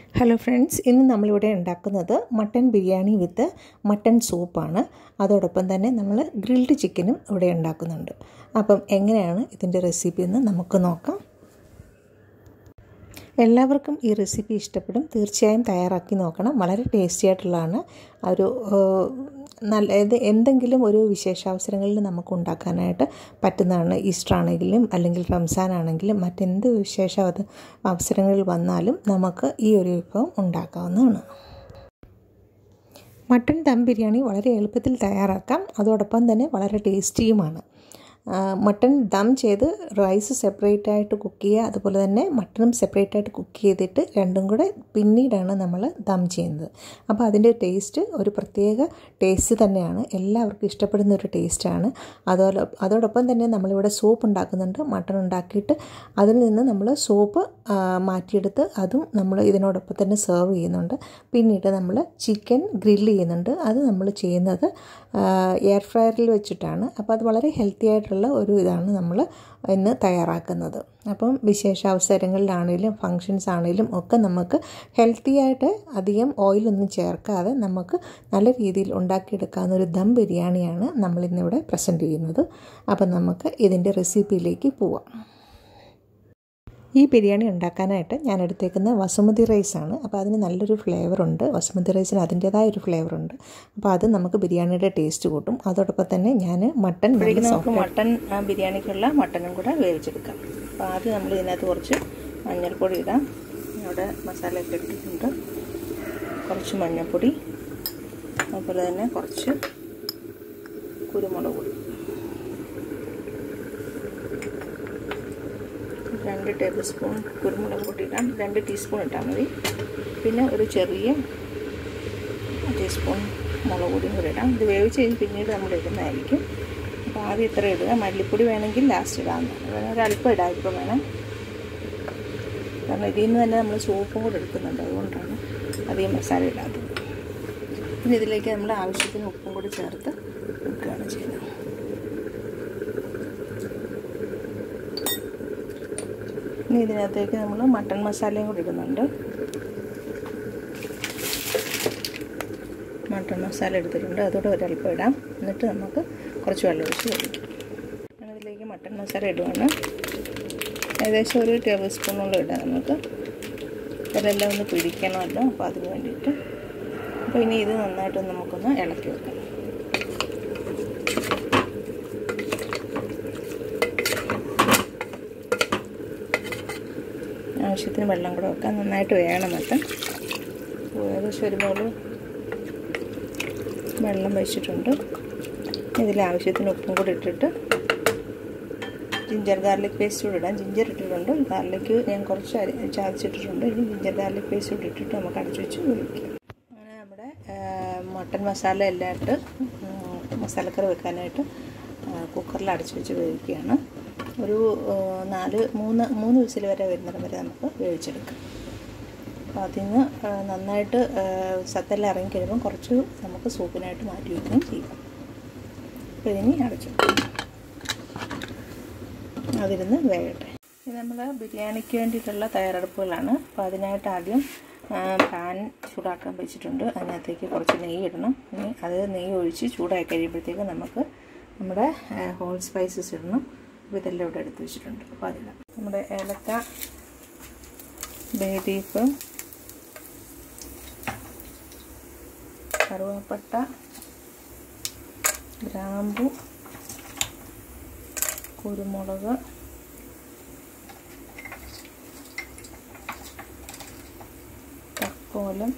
hello friends ഇന്ന് നമ്മളിവിടെ ഉണ്ടാക്കുന്നത് മട്ടൻ ബിരിയാണി വിത്ത് മട്ടൻ സൂപ്പാണ് അതോടൊപ്പം തന്നെ നമ്മൾ ഗ്രിൽഡ് ചിക്കനും ഇവിടെ ഉണ്ടാക്കുന്നുണ്ട് അപ്പം എങ്ങനെയാണ് ഇതിൻ്റെ റെസിപ്പി എന്ന് നമുക്ക് നോക്കാം എല്ലാവർക്കും ഈ റെസിപ്പി ഇഷ്ടപ്പെടും തീർച്ചയായും തയ്യാറാക്കി നോക്കണം വളരെ ടേസ്റ്റി ആയിട്ടുള്ളതാണ് ഒരു നല്ല ഇത് എന്തെങ്കിലും ഒരു വിശേഷാവസരങ്ങളിൽ നമുക്ക് ഉണ്ടാക്കാനായിട്ട് പറ്റുന്നതാണ് ഈസ്റ്റർ ആണെങ്കിലും അല്ലെങ്കിൽ റംസാൻ ആണെങ്കിലും മറ്റെന്ത് വിശേഷ അവസരങ്ങളിൽ വന്നാലും നമുക്ക് ഈ ഒരു വിഭവം ഉണ്ടാക്കാവുന്നതാണ് മട്ടൻ ദം ബിരിയാണി വളരെ എളുപ്പത്തിൽ തയ്യാറാക്കാം അതോടൊപ്പം തന്നെ വളരെ ടേസ്റ്റിയുമാണ് മട്ടൺ ദം ചെയ്ത് റൈസ് സെപ്പറേറ്റ് ആയിട്ട് കുക്ക് ചെയ്യുക അതുപോലെ തന്നെ മട്ടണും സെപ്പറേറ്റ് ആയിട്ട് കുക്ക് ചെയ്തിട്ട് രണ്ടും കൂടെ പിന്നീടാണ് നമ്മൾ ദം ചെയ്യുന്നത് അപ്പോൾ അതിൻ്റെ ടേസ്റ്റ് ഒരു പ്രത്യേക ടേസ്റ്റ് തന്നെയാണ് എല്ലാവർക്കും ഇഷ്ടപ്പെടുന്ന ഒരു ടേസ്റ്റാണ് അതുപോലെ അതോടൊപ്പം തന്നെ നമ്മളിവിടെ സൂപ്പ് ഉണ്ടാക്കുന്നുണ്ട് മട്ടൺ ഉണ്ടാക്കിയിട്ട് അതിൽ നിന്ന് നമ്മൾ സൂപ്പ് മാറ്റിയെടുത്ത് അതും നമ്മൾ ഇതിനോടൊപ്പം തന്നെ സെർവ് ചെയ്യുന്നുണ്ട് പിന്നീട് നമ്മൾ ചിക്കൻ ഗ്രില്ല് ചെയ്യുന്നുണ്ട് അത് നമ്മൾ ചെയ്യുന്നത് എയർ ഫ്രയറിൽ വെച്ചിട്ടാണ് അപ്പോൾ അത് വളരെ ഹെൽത്തി ആയിട്ടുള്ള ഒരു ഇതാണ് നമ്മൾ ഇന്ന് തയ്യാറാക്കുന്നത് അപ്പം വിശേഷാവസരങ്ങളിലാണെങ്കിലും ഫങ്ഷൻസ് ആണെങ്കിലും ഒക്കെ നമുക്ക് ഹെൽത്തി ആയിട്ട് അധികം ഓയിലൊന്നും ചേർക്കാതെ നമുക്ക് നല്ല രീതിയിൽ ഉണ്ടാക്കിയെടുക്കാവുന്ന ഒരു ദം ബിരിയാണിയാണ് നമ്മളിന്നിവിടെ പ്രസൻറ്റ് ചെയ്യുന്നത് അപ്പം നമുക്ക് ഇതിൻ്റെ റെസിപ്പിയിലേക്ക് പോവാം ഈ ബിരിയാണി ഉണ്ടാക്കാനായിട്ട് ഞാൻ എടുത്തേക്കുന്ന വസുമതി റൈസാണ് അപ്പോൾ അതിന് നല്ലൊരു ഫ്ലേവറുണ്ട് വസുമതി റൈസിന് അതിൻ്റേതായ ഒരു ഫ്ലേവറുണ്ട് അപ്പോൾ അത് നമുക്ക് ബിരിയാണിയുടെ ടേസ്റ്റ് കൂട്ടും അതോടൊപ്പം തന്നെ ഞാൻ മട്ടൻ നമുക്ക് മട്ടൻ ബിരിയാണിക്കുള്ള മട്ടനും കൂടെ വേവിച്ചെടുക്കാം അപ്പോൾ ആദ്യം നമ്മൾ ഇതിനകത്ത് കുറച്ച് മഞ്ഞൾപ്പൊടി ഇടാം ഇവിടെ മസാലയൊക്കെ ഇട്ടിട്ടുണ്ട് കുറച്ച് മഞ്ഞൾപ്പൊടി അതുപോലെ തന്നെ കുറച്ച് കുരുമുളക് പൊടി രണ്ട് ടേബിൾ സ്പൂൺ കുരുമുളക് പൊടി ഇടാം രണ്ട് ടീസ്പൂൺ ഇട്ടാൽ മതി പിന്നെ ഒരു ചെറിയ ടീസ്പൂൺ മുളക് പൊടിയും കൂടി ഇടാം ഇത് വേവിച്ച് കഴിഞ്ഞ് പിന്നീട് നമ്മൾ ഇടുന്നതായിരിക്കും അപ്പോൾ ആദ്യം ഇത്ര ഇടുക മല്ലിപ്പൊടി വേണമെങ്കിൽ ലാസ്റ്റ് ഇടാവുന്നതാണ് ഒരല്പം ഇടാം ഇപ്പം വേണം കാരണം ഇതിൽ നിന്ന് തന്നെ നമ്മൾ സൂപ്പും കൂടെ എടുക്കുന്നുണ്ട് അതുകൊണ്ടാണ് അധികം മസാല ഇടാത്തത് പിന്നെ ഇതിലേക്ക് നമ്മൾ ആവശ്യത്തിന് ഉപ്പും കൂടി ചേർത്ത് വെക്കുകയാണ് ചെയ്യുന്നത് ഇനി ഇതിനകത്തേക്ക് നമ്മൾ മട്ടൺ മസാലയും കൂടി ഇടുന്നുണ്ട് മട്ടൺ മസാല എടുത്തിട്ടുണ്ട് അതോടെ ഒരല്പം ഇടാം എന്നിട്ട് നമുക്ക് കുറച്ച് വെള്ളം ഒഴിച്ച് കഴിക്കും ഇതിലേക്ക് മട്ടൺ മസാല ഇടുവാണ് ഏകദേശം ഒരു ടേബിൾ സ്പൂണോളം ഇടാം നമുക്ക് ഇതെല്ലാം ഒന്ന് പിടിക്കണമല്ലോ അപ്പോൾ അതിന് വേണ്ടിയിട്ട് അപ്പോൾ ഇനി ഇത് നന്നായിട്ട് നമുക്കൊന്ന് ഇളക്കി വെക്കാം ആവശ്യത്തിന് വെള്ളം കൂടെ വെക്കാം നന്നായിട്ട് വേണം മട്ടൻ ഏകദേശം ഒരു ബോൾ വെള്ളം വെച്ചിട്ടുണ്ട് ഇതിൽ ആവശ്യത്തിന് ഉപ്പും കൂടി ഇട്ടിട്ട് ജിഞ്ചർ ഗാർലിക് പേസ്റ്റ് കൂടി ഇടാം ജിഞ്ചർ ഇട്ടിട്ടുണ്ട് ഗാർലിക്ക് ഞാൻ കുറച്ച് അരി ചാതിച്ചിട്ടിട്ടുണ്ട് ഇനി ജിഞ്ചർ ഗാർലിക് പേസ്റ്റ് കൂടി ഇട്ടിട്ട് നമുക്ക് അടച്ചു വെച്ച് വേവിക്കാം അങ്ങനെ നമ്മുടെ മട്ടൻ മസാല എല്ലാം ഇട്ട് മസാലക്കറി വെക്കാനായിട്ട് കുക്കറിൽ അടച്ചു വെച്ച് വേവിക്കുകയാണ് ഒരു നാല് മൂന്ന് മൂന്ന് വിസിൽ വരെ വരുന്നിടം വരെ നമുക്ക് വേവിച്ചെടുക്കാം അപ്പോൾ അതിൽ നിന്ന് നന്നായിട്ട് സത്തെല്ലാം ഇറങ്ങി കഴിയുമ്പോൾ കുറച്ച് നമുക്ക് സൂപ്പിനായിട്ട് മാറ്റി വയ്ക്കുകയും ചെയ്യാം അപ്പോൾ ഇതിനി അടച്ചു അതിരുന്ന് വേകട്ടെ ഇത് നമ്മൾ ബിരിയാണിക്ക് വേണ്ടിയിട്ടുള്ള തയ്യാറെടുപ്പുകളാണ് അപ്പോൾ അതിനായിട്ട് ആദ്യം പാൻ ചൂടാക്കാൻ വെച്ചിട്ടുണ്ട് അതിനകത്തേക്ക് കുറച്ച് നെയ്യ് ഇടണം ഇനി അത് നെയ്യ് ഒഴിച്ച് ചൂടായി കഴിയുമ്പോഴത്തേക്ക് നമുക്ക് നമ്മുടെ ഹോൾ സ്പൈസസ് ഇടണം അപ്പോൾ ഇതെല്ലാം ഇവിടെ എടുത്ത് വെച്ചിട്ടുണ്ട് അപ്പോൾ അതിടാം നമ്മുടെ ഏലക്ക ബേദീപ്പ് കറുവാപ്പട്ട ഗ്രാമ്പു കുരുമുളക് തക്കോലം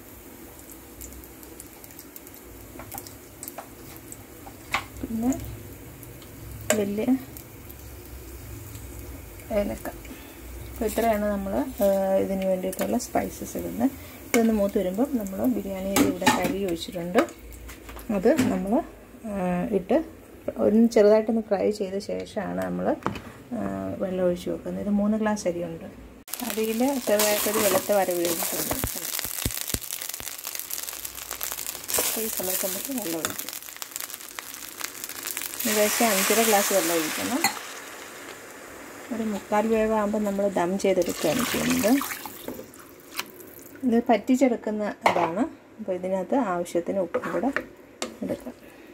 പിന്നെ വലിയ ഏലക്ക അപ്പോൾ ഇത്രയാണ് നമ്മൾ ഇതിന് വേണ്ടിയിട്ടുള്ള സ്പൈസസ് ഇടുന്നത് ഇതൊന്ന് മൂത്ത് വരുമ്പോൾ നമ്മൾ ബിരിയാണിയിൽ ഇവിടെ കരി ഒഴിച്ചിട്ടുണ്ട് അത് നമ്മൾ ഇട്ട് ഒന്ന് ചെറുതായിട്ടൊന്ന് ഫ്രൈ ചെയ്ത ശേഷമാണ് നമ്മൾ വെള്ളം ഒഴിച്ച് വെക്കുന്നത് ഇത് മൂന്ന് ഗ്ലാസ് അരിയുണ്ട് അതിൽ ചെറുതായിട്ടൊരു വെള്ളത്തെ വര വീഴിട്ടുണ്ട് ഈ സമയത്ത് നമുക്ക് വെള്ളം ഒഴിക്കും ഏകദേശം അഞ്ചര ഗ്ലാസ് വെള്ളം ഒഴിക്കണം ഒരു മുക്കാൽ വേവാകുമ്പോൾ നമ്മൾ ദം ചെയ്തെടുക്കുകയാണ് ചെയ്യുന്നത് ഇത് പറ്റിച്ചെടുക്കുന്ന ഇതാണ് അപ്പോൾ ഇതിനകത്ത് ആവശ്യത്തിന് ഉപ്പും കൂടെ എടുക്കാം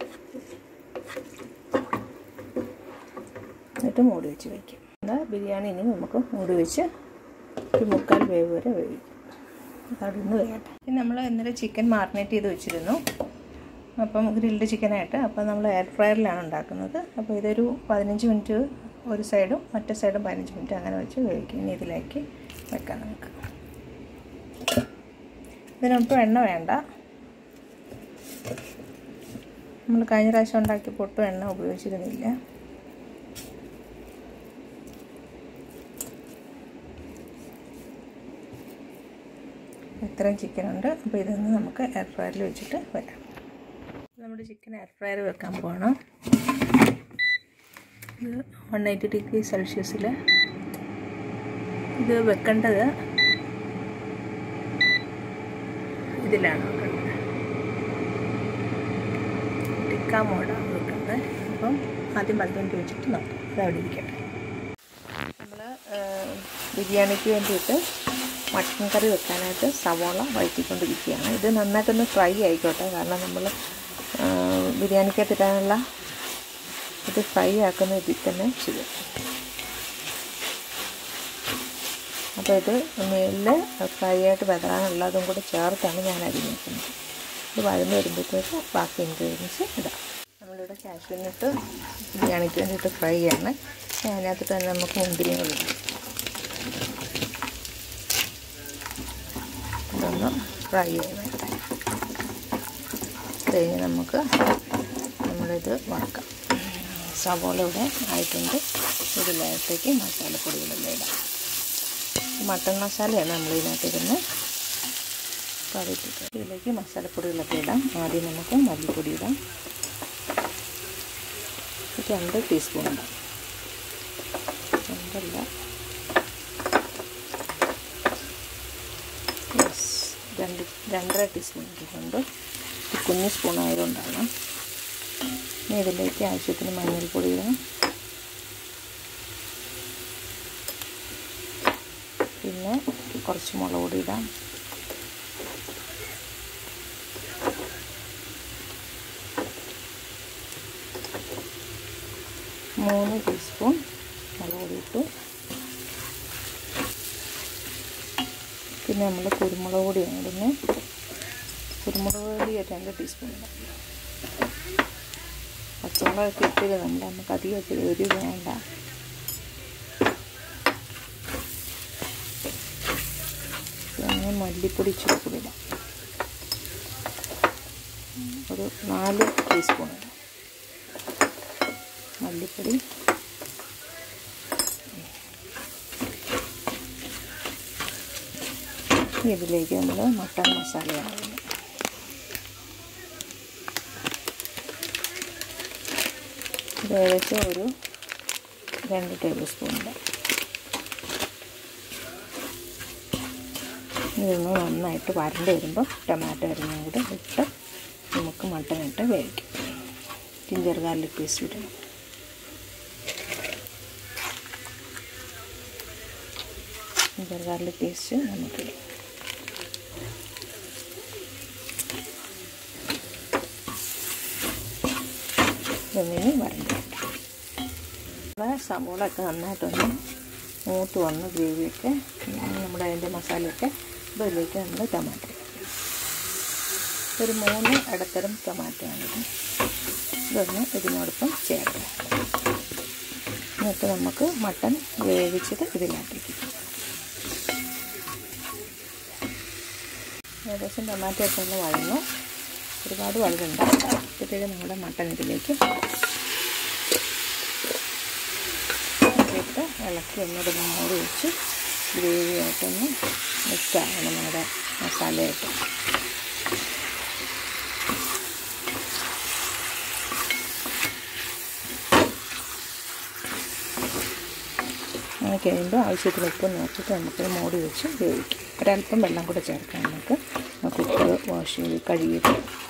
എന്നിട്ട് മൂടി വെച്ച് വയ്ക്കും എന്നാൽ ബിരിയാണി ഇനി നമുക്ക് മൂടി വെച്ച് ഒരു മുക്കാൽ വേവ് വരെ വേവിക്കും അതവിടെ നിന്ന് വേകട്ടെ ഇനി നമ്മൾ ഇന്നലെ ചിക്കൻ മാറിനേറ്റ് ചെയ്ത് വെച്ചിരുന്നു അപ്പം ഗ്രിൽഡ് ചിക്കനായിട്ട് അപ്പം നമ്മൾ എയർ ഫ്രയറിലാണ് ഉണ്ടാക്കുന്നത് അപ്പോൾ ഇതൊരു പതിനഞ്ച് മിനിറ്റ് ഒരു സൈഡും മറ്റേ സൈഡും പതിനഞ്ച് മിനിറ്റ് അങ്ങനെ വെച്ച് വേവിക്കും ഇനി ഇതിലേക്ക് വെക്കാം നമുക്ക് ഇതിനൊട്ടും എണ്ണ വേണ്ട നമ്മൾ കഴിഞ്ഞ പ്രാവശ്യം ഉണ്ടാക്കിയപ്പോൾ ഒട്ടും എണ്ണ ഉപയോഗിച്ചിരുന്നില്ല ഇത്രയും ചിക്കൻ ഉണ്ട് അപ്പോൾ ഇതൊന്ന് നമുക്ക് എയർ ഫ്രയറിൽ വെച്ചിട്ട് വരാം നമ്മുടെ ചിക്കൻ എയർ ഫ്രയർ വെക്കാൻ പോകണം ഇത് വൺ എയ്റ്റി ഡിഗ്രി സെൽഷ്യസിൽ ഇത് വെക്കേണ്ടത് ഇതിലാണ് വെക്കേണ്ടത് ടിക്ക മോഡാണ് വെക്കുന്നത് അപ്പം ആദ്യം പത്ത് മിനിറ്റ് വെച്ചിട്ട് നോക്കാം അത് അവിടെ ഇരിക്കട്ടെ നമ്മൾ ബിരിയാണിക്ക് വേണ്ടിയിട്ട് മട്ടൻ കറി വെക്കാനായിട്ട് സവോള വഴറ്റിക്കൊണ്ടിരിക്കുകയാണ് ഇത് നന്നായിട്ടൊന്ന് ഫ്രൈ ആയിക്കോട്ടെ കാരണം നമ്മൾ ബിരിയാണിക്കകത്തിടാനുള്ള ഇത് ഫ്രൈ ആക്കുന്ന ഇതിൽ തന്നെ ചെയ്യും അപ്പോൾ ഇത് മേലിൽ ഫ്രൈ ആയിട്ട് വെതറാനുള്ളതും കൂടെ ചേർത്താണ് ഞാൻ അരിഞ്ഞ് വെക്കുന്നത് ഇത് വഴന്ന് വരുമ്പോഴത്തേക്ക് ബാക്കി ഇൻഗ്രീഡിയൻസ് ഇടാം നമ്മളിവിടെ കാഷ്യൂനിട്ട് ബിരിയാണിക്ക് വേണ്ടിയിട്ട് ഫ്രൈ ആണ് അതിനകത്ത് തന്നെ നമുക്ക് മുന്തിരികളുണ്ട് ഇതൊന്ന് ഫ്രൈ ചെയ്യട്ടെ കഴിഞ്ഞ് നമുക്ക് നമ്മളിത് വറക്കാം സവോള ഇവിടെ ആയിട്ടുണ്ട് ഇതിനകത്തേക്ക് മസാലപ്പൊടികളെല്ലാം ഇടാം മട്ടൺ മസാലയാണ് നമ്മൾ ഇതിനകത്ത് ഇടുന്നത് കറിയിട്ടിട്ട് ഇതിലേക്ക് മസാലപ്പൊടികളൊക്കെ ഇടാം ആദ്യം നമുക്ക് മല്ലിപ്പൊടി ഇടാം രണ്ട് ടീസ്പൂൺ ഇടാം രണ്ടല്ല യെസ് രണ്ട് രണ്ടര ടീസ്പൂൺ ഇട്ടിട്ടുണ്ട് കുഞ്ഞു സ്പൂൺ ആയതുകൊണ്ടാണ് ഇനി ഇതിലേക്ക് ആവശ്യത്തിന് മഞ്ഞൾപ്പൊടി ഇടാം പിന്നെ കുറച്ച് മുളക് പൊടി ഇടാം മൂന്ന് ടീസ്പൂൺ മുളക് പൊടി ഇട്ടു പിന്നെ നമ്മൾ കുരുമുളക് പൊടിയാണ് ഇടുന്നത് കുരുമുളക് പൊടി രണ്ട് ടീസ്പൂൺ ഇടാം പച്ചമുളകൊക്കെ ഇട്ടത് നമ്മൾ നമുക്ക് അധികം ഇത്തിരി ഒരു വേണ്ട പിന്നെ മല്ലിപ്പൊടി ഇച്ചിരി കൂടി ഇടാം ഒരു നാല് ടീസ്പൂൺ ഇടാം മല്ലിപ്പൊടി ഇതിലേക്ക് നമ്മൾ മട്ടൺ മസാലയാണ് ഇത് ഏകദേശം ഒരു രണ്ട് ടേബിൾ സ്പൂൺ ഇടാം ഇതൊന്ന് നന്നായിട്ട് വരണ്ട് വരുമ്പോൾ ടൊമാറ്റോ അരിഞ്ഞും കൂടെ ഇട്ട് നമുക്ക് മട്ടൻ ഇട്ട് വേവിക്കാം ജിഞ്ചർ ഗാർലിക് പേസ്റ്റ് ഇടണം ജിഞ്ചർ ഗാർലിക് പേസ്റ്റ് നമുക്കിടാം ഇതൊന്നിന് വരണ്ട സവോളൊക്കെ നന്നായിട്ടൊന്ന് മൂത്ത് വന്ന് ഗ്രേവിയൊക്കെ നമ്മുടെ അതിൻ്റെ മസാലയൊക്കെ ഇതിലേക്ക് നമ്മൾ ടൊമാറ്റോ ഒരു മൂന്ന് ഇടത്തരം ടൊമാറ്റോ ആണിത് ഇതൊന്ന് ഇതിനോടൊപ്പം ചേർക്കാം എന്നിട്ട് നമുക്ക് മട്ടൺ വേവിച്ചത് ഇതിനകത്തേക്ക് ഏകദേശം ടൊമാറ്റോ ഒക്കെ ഒന്ന് വഴന്നു ഒരുപാട് വഴുതുണ്ട് അപ്പോഴത്തേക്ക് നമ്മുടെ മട്ടൺ ഇതിലേക്ക് ഇട്ട് ഇളക്കി ഒന്നുകൂടെ മൂടി വെച്ച് ഗ്രേവിയായിട്ടൊന്ന് മിക്സ് ആകണം നമ്മുടെ മസാലയായിട്ട് അങ്ങനെ കഴിയുമ്പോൾ ആവശ്യത്തിന് ഉപ്പ് നോക്കിയിട്ട് നമുക്ക് മൂടി വെച്ച് വേവിക്കും ഒരല്പം വെള്ളം കൂടെ ചേർക്കാം നമുക്ക് കുക്കർ വാഷ് ചെയ്ത് കഴുകിയിട്ട്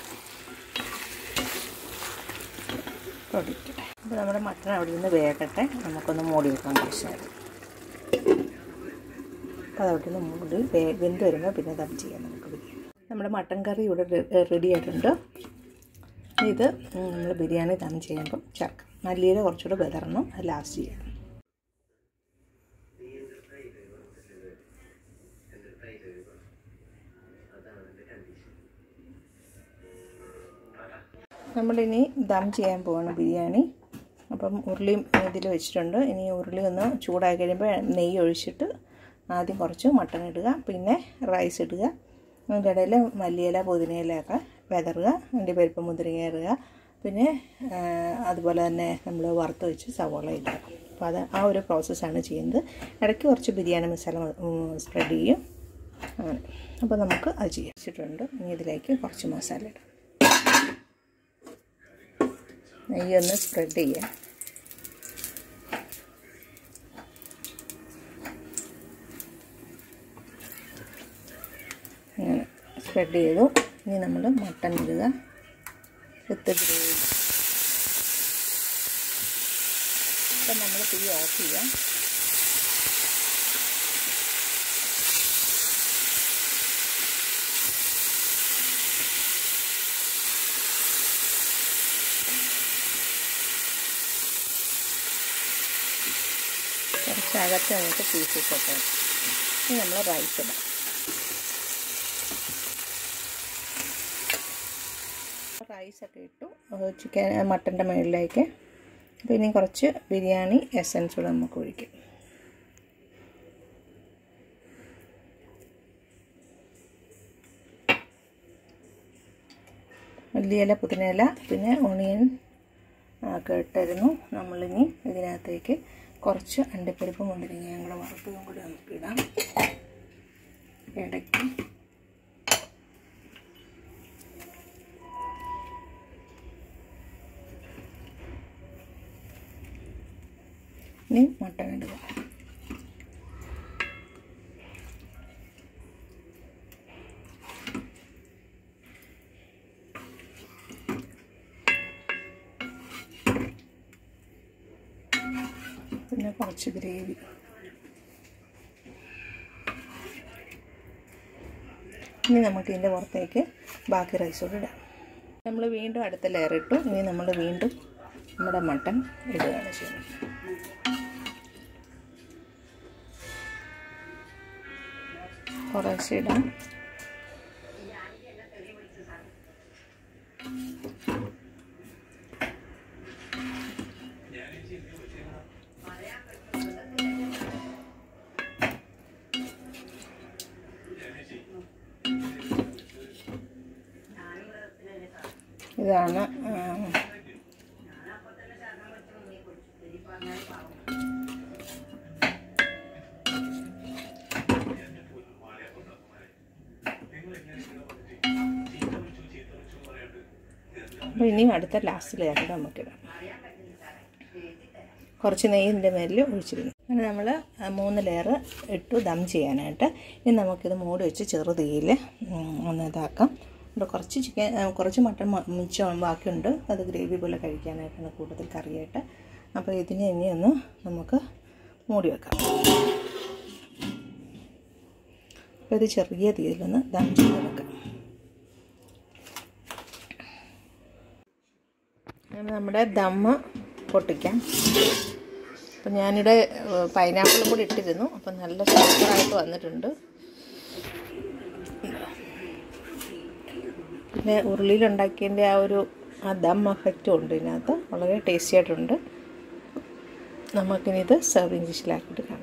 പൊടിക്കട്ടെ അപ്പോൾ നമ്മുടെ മട്ടൺ അവിടെ നിന്ന് വേകട്ടെ നമുക്കൊന്ന് മൂടി വെക്കാം കുറച്ച് നേരം അപ്പോൾ അതോട്ടൊന്ന് മൂടി വെന്ത് വരുമ്പോൾ പിന്നെ ദം ചെയ്യാം നമുക്ക് ബിരിയാണി നമ്മുടെ മട്ടൻ കറി ഇവിടെ റെഡി ആയിട്ടുണ്ട് ഇത് നമ്മൾ ബിരിയാണി ദം ചെയ്യുമ്പം ചേർക്കാം മല്ലിയില കുറച്ചുകൂടെ ബെതറണം അത് ലാസ്റ്റ് ചെയ്യാം നമ്മളിനി ദം ചെയ്യാൻ പോവാണ് ബിരിയാണി അപ്പം ഉരുളിയും ഇതിൽ വെച്ചിട്ടുണ്ട് ഇനി ഉരുളി ഒന്ന് ചൂടായി കഴിയുമ്പോൾ നെയ്യ് ഒഴിച്ചിട്ട് ആദ്യം കുറച്ച് മട്ടൺ ഇടുക പിന്നെ റൈസ് ഇടുക അതിൻ്റെ ഇടയിൽ മല്ലിയില പുതിനയിലൊക്കെ വിതറുക അതിൻ്റെ പരിപ്പ് മുതിരിങ്ങ ഇടുക പിന്നെ അതുപോലെ തന്നെ നമ്മൾ വറുത്ത് വെച്ച് സവോള ഇടുക അപ്പോൾ അത് ആ ഒരു പ്രോസസ്സാണ് ചെയ്യുന്നത് ഇടയ്ക്ക് കുറച്ച് ബിരിയാണി മസാല സ്പ്രെഡ് ചെയ്യും അങ്ങനെ അപ്പോൾ നമുക്ക് അത് ചെയ്യാം വെച്ചിട്ടുണ്ട് ഇനി ഇതിലേക്ക് കുറച്ച് മസാല ഇടാം നെയ്യൊന്ന് സ്പ്രെഡ് ചെയ്യാം അങ്ങനെ സ്പ്രെഡ് ചെയ്തു ഇനി നമ്മൾ മട്ടൺ ഇടുക വിത്ത് ഗ്രേവി ഇപ്പം നമ്മൾ തീ ഓഫ് ചെയ്യാം കുറച്ച് അകത്ത് നമുക്ക് പീസസ് ഒക്കെ ഇനി നമ്മൾ റൈസ് ഇടാം റൈസൊക്കെ ഇട്ടു ചിക്കൻ മട്ടൻ്റെ മുകളിലേക്ക് അപ്പോൾ ഇനി കുറച്ച് ബിരിയാണി എസൻസ് കൂടെ നമുക്ക് ഒഴിക്കും മല്ലിയില പുതിനയില പിന്നെ ഓണിയൻ ഒക്കെ ഇട്ടായിരുന്നു നമ്മളിനി ഇതിനകത്തേക്ക് കുറച്ച് അണ്ടിപ്പരിപ്പ് മുന്തിരിങ്ങയും കൂടെ വറുത്തതും കൂടി നമുക്ക് ഇടാം ഇടയ്ക്ക് ഇനി മട്ടൺ ഇടുക പിന്നെ കുറച്ച് ഗ്രേവി ഇനി നമുക്ക് ഇതിൻ്റെ പുറത്തേക്ക് ബാക്കി റൈസ് കൂടെ ഇടാം നമ്മൾ വീണ്ടും അടുത്ത ലെയർ ഇട്ടു ഇനി നമ്മൾ വീണ്ടും നമ്മുടെ മട്ടൺ ഇടുകയാണ് ചെയ്യുന്നത് കുറച്ച് ഇടാം ഇതാണ് അപ്പോൾ ഇനിയും അടുത്ത ലാസ്റ്റ് ലെയറിൽ നമുക്കിടാം കുറച്ച് നെയ്യിൻ്റെ മേലിൽ ഒഴിച്ചിരുന്നു അങ്ങനെ നമ്മൾ മൂന്ന് ലെയർ ഇട്ടു ദം ചെയ്യാനായിട്ട് ഇനി നമുക്കിത് മൂടി വെച്ച് ചെറു തീയിൽ ഒന്ന് ഇതാക്കാം ഇവിടെ കുറച്ച് ചിക്കൻ കുറച്ച് മട്ടൺ മിച്ചം ബാക്കിയുണ്ട് അത് ഗ്രേവി പോലെ കഴിക്കാനായിട്ടാണ് കൂടുതൽ കറിയായിട്ട് അപ്പോൾ ഇതിനെ ഇനി ഒന്ന് നമുക്ക് മൂടി വെക്കാം അപ്പോൾ ഇത് ചെറിയ തീയിലൊന്ന് ദം ചെയ്ത് വെക്കാം അങ്ങനെ നമ്മുടെ ദമ്മ് പൊട്ടിക്കാം അപ്പം ഞാനിവിടെ പൈനാപ്പിളും കൂടി ഇട്ടിരുന്നു അപ്പം നല്ല സൂപ്പറായിട്ട് വന്നിട്ടുണ്ട് പിന്നെ ഉരുളിയിലുണ്ടാക്കിയതിൻ്റെ ആ ഒരു ആ ദം എഫക്റ്റും ഉണ്ട് ഇതിനകത്ത് വളരെ ടേസ്റ്റി ആയിട്ടുണ്ട് നമുക്കിനി ഇത് സെർവിങ് ഡിഷിലാക്കിയിട്ട് കാണാം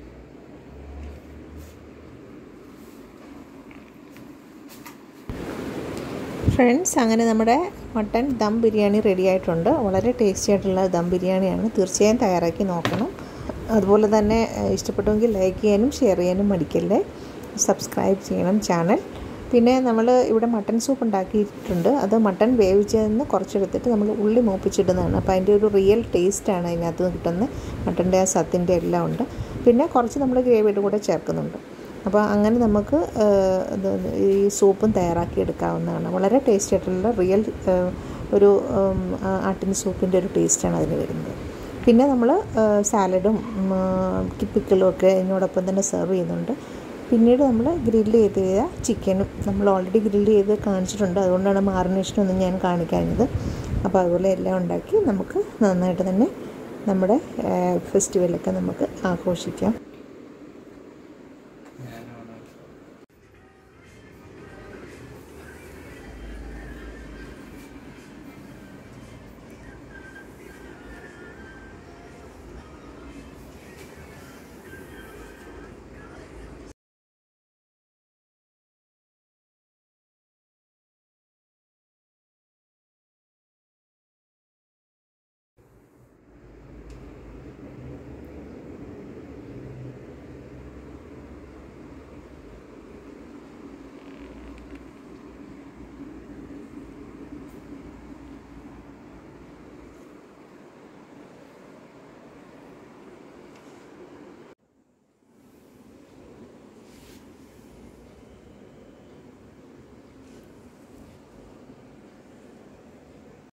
ഫ്രണ്ട്സ് അങ്ങനെ നമ്മുടെ മട്ടൻ ദം ബിരിയാണി റെഡി ആയിട്ടുണ്ട് വളരെ ടേസ്റ്റി ആയിട്ടുള്ള ദം ബിരിയാണിയാണ് തീർച്ചയായും തയ്യാറാക്കി നോക്കണം അതുപോലെ തന്നെ ഇഷ്ടപ്പെട്ടുവെങ്കിൽ ലൈക്ക് ചെയ്യാനും ഷെയർ ചെയ്യാനും മടിക്കല്ലേ സബ്സ്ക്രൈബ് ചെയ്യണം ചാനൽ പിന്നെ നമ്മൾ ഇവിടെ മട്ടൻ സൂപ്പ് ഉണ്ടാക്കിയിട്ടുണ്ട് അത് മട്ടൻ വേവിച്ചതെന്ന് കുറച്ചെടുത്തിട്ട് നമ്മൾ ഉള്ളി മൂപ്പിച്ചിടുന്നതാണ് അപ്പോൾ അതിൻ്റെ ഒരു റിയൽ ടേസ്റ്റാണ് അതിനകത്ത് കിട്ടുന്നത് മട്ടൻ്റെ ആ സത്തിൻ്റെ എല്ലാം ഉണ്ട് പിന്നെ കുറച്ച് നമ്മൾ ഗ്രേവിയുടെ കൂടെ ചേർക്കുന്നുണ്ട് അപ്പോൾ അങ്ങനെ നമുക്ക് ഈ സൂപ്പും തയ്യാറാക്കി എടുക്കാവുന്നതാണ് വളരെ ടേസ്റ്റ് ആയിട്ടുള്ള റിയൽ ഒരു ആട്ടിൻ സൂപ്പിൻ്റെ ഒരു ടേസ്റ്റാണ് അതിന് വരുന്നത് പിന്നെ നമ്മൾ സാലഡും പിക്കിളും ഒക്കെ ഇതിനോടൊപ്പം തന്നെ സെർവ് ചെയ്യുന്നുണ്ട് പിന്നീട് നമ്മൾ ഗ്രില്ല് ചെയ്ത് ചിക്കനും നമ്മൾ ഓൾറെഡി ഗ്രില്ല് ചെയ്ത് കാണിച്ചിട്ടുണ്ട് അതുകൊണ്ടാണ് മാറിനേഷനൊന്നും ഞാൻ കാണിക്കാഞ്ഞത് അപ്പോൾ അതുപോലെ എല്ലാം ഉണ്ടാക്കി നമുക്ക് നന്നായിട്ട് തന്നെ നമ്മുടെ ഫെസ്റ്റിവലൊക്കെ നമുക്ക് ആഘോഷിക്കാം